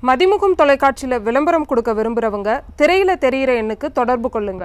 மதிமுகம் தொலைக்காட்சியில் விளம்பரம் கொடுக்க விரும்புகிறவங்க திரையில தெரியிற எண்ணுக்கு தொடர்பு கொள்ளுங்க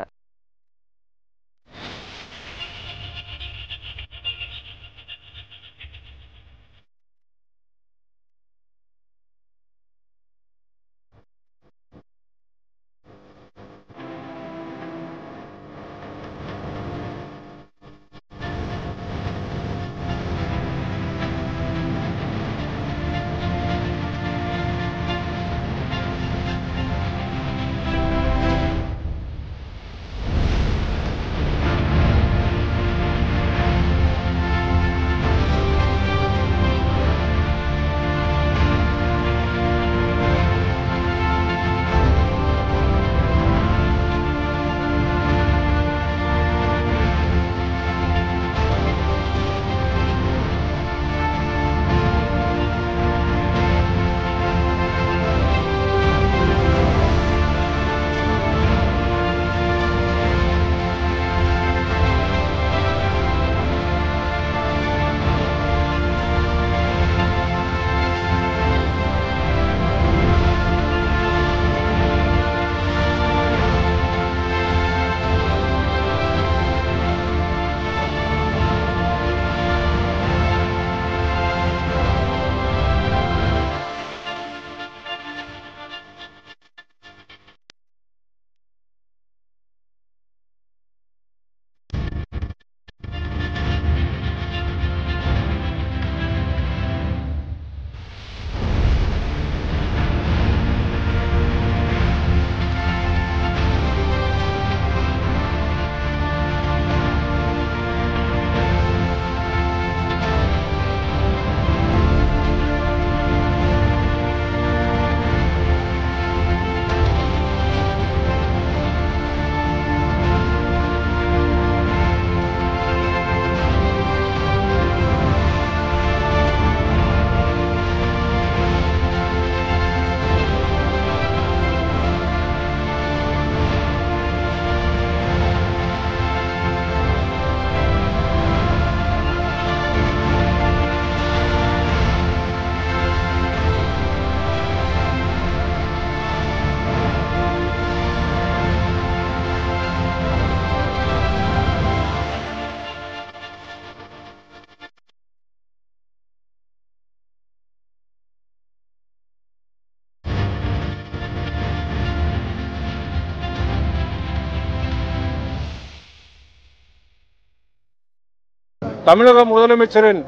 தமிழக முதலமைச்சரின்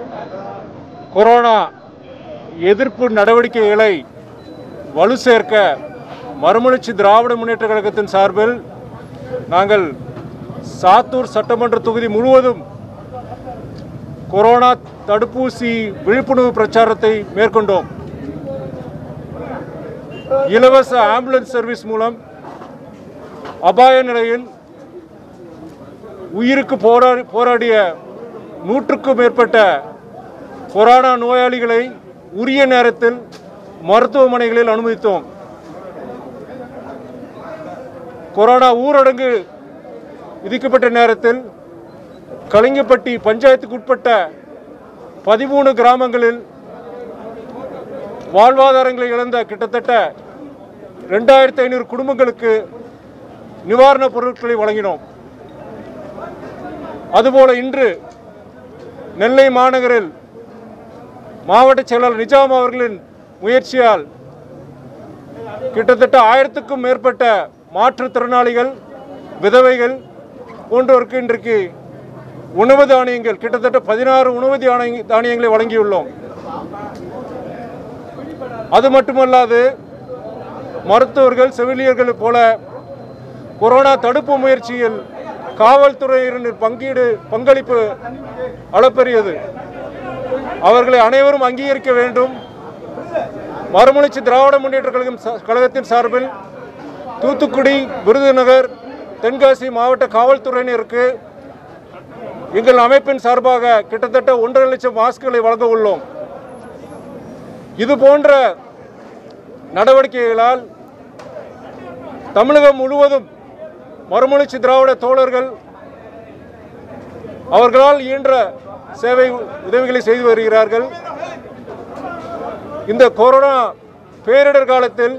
கொரோனா எதிர்ப்பு நடவடிக்கைகளை வலு சேர்க்க மறுமலர்ச்சி திராவிட முன்னேற்ற கழகத்தின் சார்பில் நாங்கள் சாத்தூர் சட்டமன்ற தொகுதி முழுவதும் கொரோனா தடுப்பூசி விழிப்புணர்வு பிரச்சாரத்தை மேற்கொண்டோம் இலவச ஆம்புலன்ஸ் சர்வீஸ் மூலம் அபாய நிலையில் உயிருக்கு போராடி போராடிய நூற்றுக்கும் மேற்பட்ட கொரோனா நோயாளிகளை உரிய நேரத்தில் மருத்துவமனைகளில் அனுமதித்தோம் கொரோனா ஊரடங்கு விதிக்கப்பட்ட நேரத்தில் கலிங்கப்பட்டி பஞ்சாயத்துக்கு உட்பட்ட பதிமூணு கிராமங்களில் வாழ்வாதாரங்களை இழந்த கிட்டத்தட்ட ரெண்டாயிரத்தி ஐநூறு குடும்பங்களுக்கு நிவாரணப் பொருட்களை வழங்கினோம் அதுபோல இன்று நெல்லை மாநகரில் மாவட்ட செயலாளர் நிஜாம் அவர்களின் முயற்சியால் கிட்டத்தட்ட ஆயிரத்துக்கும் மேற்பட்ட மாற்றுத்திறனாளிகள் விதவைகள் போன்றோருக்கு இன்றைக்கு உணவு தானியங்கள் கிட்டத்தட்ட பதினாறு உணவு தானிய தானியங்களை வழங்கியுள்ளோம் அது மட்டுமல்லாது மருத்துவர்கள் செவிலியர்கள் போல கொரோனா தடுப்பு முயற்சியில் காவல்துறையினர் பங்கீடு பங்களிப்பு அளப்பெரியது அவர்களை அனைவரும் அங்கீகரிக்க வேண்டும் மறுமலர்ச்சி திராவிட முன்னேற்ற கழகம் சா- கழகத்தின் சார்பில் தூத்துக்குடி விருதுநகர் தென்காசி மாவட்ட காவல்துறையினருக்கு எங்கள் அமைப்பின் சார்பாக கிட்டத்தட்ட ஒன்றரை லட்சம் மாஸ்குகளை வழங்க உள்ளோம் இது போன்ற நடவடிக்கைகளால் தமிழகம் முழுவதும் மறுமலர்ச்சி திராவிட தோழர்கள் அவர்களால் இயன்ற சேவை உதவிகளை செய்து வருகிறார்கள் இந்த கொரோனா பேரிடர் காலத்தில்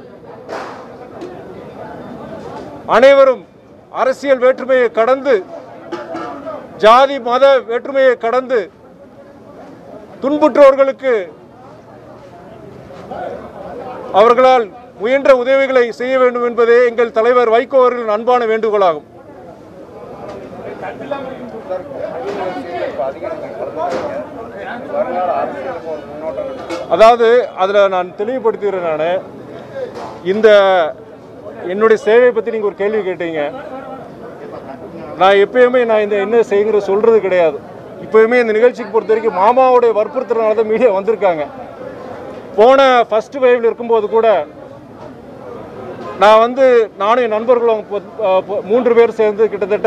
அனைவரும் அரசியல் வேற்றுமையை கடந்து ஜாதி மத வேற்றுமையை கடந்து துன்புற்றவர்களுக்கு அவர்களால் முயன்ற உதவிகளை செய்ய வேண்டும் என்பதே எங்கள் தலைவர் வைகோ அவர்களின் அன்பான வேண்டுகோளாகும் அதாவது அதில் நான் தெளிவுபடுத்துகிறேன் நான் இந்த என்னுடைய சேவையை பற்றி நீங்கள் ஒரு கேள்வி கேட்டீங்க நான் எப்பயுமே நான் இந்த என்ன செய்யுங்கிற சொல்கிறது கிடையாது இப்போயுமே இந்த நிகழ்ச்சிக்கு பொறுத்த வரைக்கும் மாமாவுடைய வற்புறுத்துறதுனால தான் மீடியா வந்திருக்காங்க போன ஃபர்ஸ்ட் வேவ்ல இருக்கும்போது கூட நான் வந்து நானும் என் நண்பர்களும் பொ- அஹ் பொ- மூன்று பேர் சேர்ந்து கிட்டத்தட்ட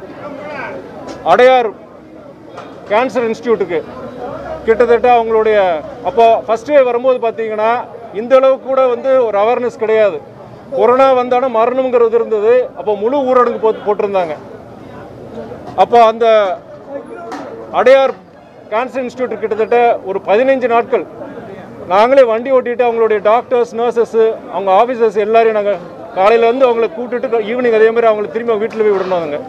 அடையார் கேன்சர் இன்ஸ்டியூட்டுக்கு கிட்டத்தட்ட அவங்களுடைய அப்போ ஃபர்ஸ்ட் வேவ் வரும்போது பார்த்தீங்கன்னா இந்த அளவுக்கு கூட வந்து ஒரு அவேர்னஸ் கிடையாது கொரோனா வந்தாலும் மரணம்ங்கிறது இருந்தது அப்போ முழு ஊரடங்கு போட்டு போட்டிருந்தாங்க அப்போ அந்த அடையார் கேன்சர் இன்ஸ்டியூட் கிட்டத்தட்ட ஒரு பதினைஞ்சு நாட்கள் நாங்களே வண்டி ஓட்டிட்டு அவங்களுடைய டாக்டர்ஸ் நர்சஸ் அவங்க ஆஃபீஸர்ஸ் எல்லாரையும் நாங்கள் காலையில வந்து அவங்களை கூப்பிட்டுட்டு ஈவினிங் அதே மாதிரி அவங்களை திரும்பி அவங்க வீட்டில் போய் விடணுங்க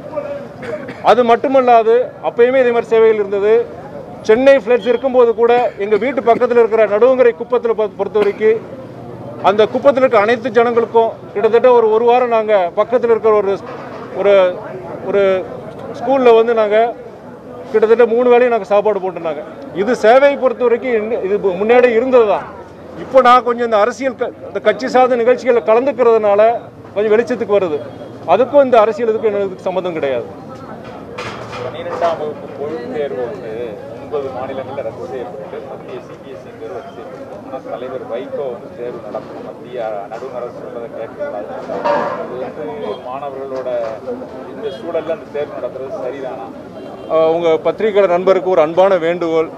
அது மட்டுமல்லாது அப்பயுமே இதே மாதிரி சேவைகள் இருந்தது சென்னை ஃப்ளட்ஸ் இருக்கும்போது கூட எங்கள் வீட்டு பக்கத்தில் இருக்கிற நடுவங்கரை குப்பத்தில் பொறுத்த வரைக்கும் அந்த குப்பத்தில் இருக்க அனைத்து ஜனங்களுக்கும் கிட்டத்தட்ட ஒரு ஒரு வாரம் நாங்கள் பக்கத்தில் இருக்கிற ஒரு ஒரு ஒரு ஸ்கூலில் வந்து நாங்கள் கிட்டத்தட்ட மூணு வேளையும் நாங்கள் சாப்பாடு போட்டுருந்தாங்க இது சேவையை பொறுத்த வரைக்கும் இன்னும் இது முன்னாடி இருந்தது தான் இப்போ நான் கொஞ்சம் இந்த அரசியல் க- இந்த கட்சி சார்ந்த நிகழ்ச்சிகளில் கலந்துக்கிறதுனால கொஞ்சம் வெளிச்சத்துக்கு வருது அதுக்கும் இந்த அரசியல் இதுக்கும் எனக்கு சம்மந்தம் கிடையாது பன்னிரெண்டாம் வகுப்பு பொதுத் தேர்வு வந்து ஒன்பது மாநிலங்களில் ரத்து செய்யப்பட்டு மத்திய சிபிஎஸ்சி தேர்வு ரத்து செய்யப்பட்டு ஆனால் தலைவர் வைகோ வந்து தேர்வு நடத்தணும் மத்திய நடுவர் அரசு சொல்றதை கேட்கக்கூடாது அது வந்து மாணவர்களோட இந்த சூழல்ல அந்த தேர்வு நடத்துறது சரிதானா ஆஹ் உங்க பத்திரிகையாளர் நண்பருக்கு ஒரு அன்பான வேண்டுகோள்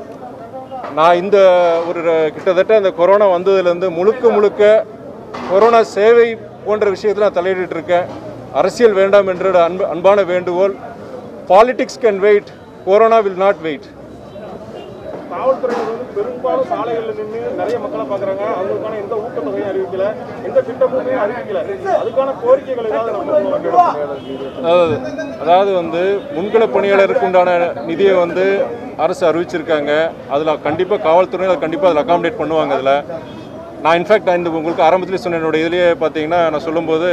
நான் இந்த ஒரு ர- கிட்டத்தட்ட அந்த கொரோனா வந்ததுலேருந்து முழுக்க முழுக்க கொரோனா சேவை போன்ற விஷயத்தில் நான் தலையிட்டு இருக்கேன் அரசியல் வேண்டாம் என்ற அன்பு அன்பான வேண்டுகோள் politics can wait corona will not wait காவல்துறையினர் வந்து பெரும்பாலும் சாலைகளில் நின்று நிறைய மக்களை பார்க்குறாங்க அவங்களுக்கான எந்த ஊக்கத்தொகையும் அறிவிக்கல எந்த திட்டமுமே அறிவிக்கல அதுக்கான கோரிக்கைகள் ஏதாவது நம்ம அதாவது அதாவது வந்து முன்கள பணியாளருக்கு உண்டான நிதியை வந்து அரசு அறிவிச்சிருக்காங்க அதில் கண்டிப்பாக காவல்துறையினர் கண்டிப்பாக அதில் அகாமடேட் பண்ணுவாங்க அதில் நான் இன்ஃபேக்ட் இந்த உங்களுக்கு ஆரம்பத்திலே சொன்ன என்னோட இதுலேயே பார்த்தீங்கன்னா நான் சொல்லும்போது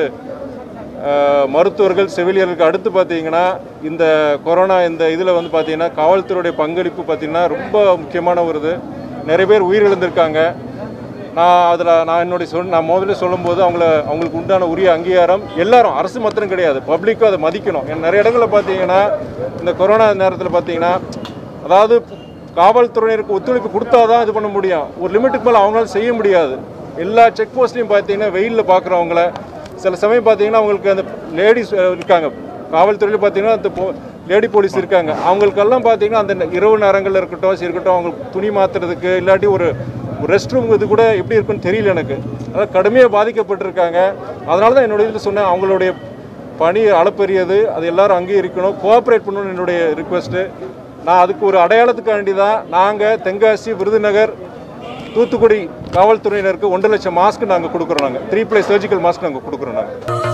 அஹ், மருத்துவர்கள் செவிலியர்களுக்கு அடுத்து பார்த்தீங்கன்னா இந்த கொரோனா இந்த இதில் வந்து பார்த்தீங்கன்னா காவல்துறையுடைய பங்களிப்பு பார்த்தீங்கன்னா ரொம்ப முக்கியமான ஒரு இது நிறைய பேர் உயிரிழந்திருக்காங்க நான் அதில் நான் என்னுடைய சொல் நான் முதல்ல சொல்லும்போது அவங்கள அவங்களுக்கு உண்டான உரிய அங்கீகாரம் எல்லாரும் அரசு மாத்திரம் கிடையாது பப்ளிக்கும் அதை மதிக்கணும் ஏன்னா நிறைய இடங்களில் பார்த்தீங்கன்னா இந்த கொரோனா நேரத்தில் பார்த்தீங்கன்னா அதாவது காவல்துறையினருக்கு ஒத்துழைப்பு கொடுத்தா தான் இது பண்ண முடியும் ஒரு லிமிட்டுக்கு மேலே அவங்களால செய்ய முடியாது எல்லா செக் போஸ்ட்லையும் பார்த்தீங்கன்னா வெயிலில் பார்க்குறவங்கள சில சமயம் பார்த்தீங்கன்னா அவங்களுக்கு அந்த லேடிஸ் இருக்காங்க காவல்துறையில் பார்த்தீங்கன்னா அந்த லேடி போலீஸ் இருக்காங்க அவங்களுக்கெல்லாம் பார்த்தீங்கன்னா அந்த இரவு நேரங்களில் இருக்கட்டும் சரி இருக்கட்டும் அவங்களுக்கு துணி மாற்றுறதுக்கு இல்லாட்டி ஒரு ரெஸ்ட் ரூம் இது கூட எப்படி இருக்குன்னு தெரியல எனக்கு அதாவது கடுமையாக பாதிக்கப்பட்டிருக்காங்க அதனால தான் என்னுடைய இதில் சொன்னேன் அவங்களுடைய பணி அளப்பெரியது அது எல்லாரும் அங்கீகரிக்கணும் கோஆப்ரேட் பண்ணணும்னு என்னுடைய ரிக்வெஸ்ட்டு நான் அதுக்கு ஒரு அடையாளத்துக்காண்டி தான் நாங்கள் தென்காசி விருதுநகர் தூத்துக்குடி காவல்துறையினருக்கு ஒன்றரை லட்சம் மாஸ்க் நாங்கள் கொடுக்குறோம் நாங்கள் த்ரீ ப்ளை சர்ஜிக்கல் மாஸ்க் நாங்கள் கொடுக்குறோம் நாங்கள்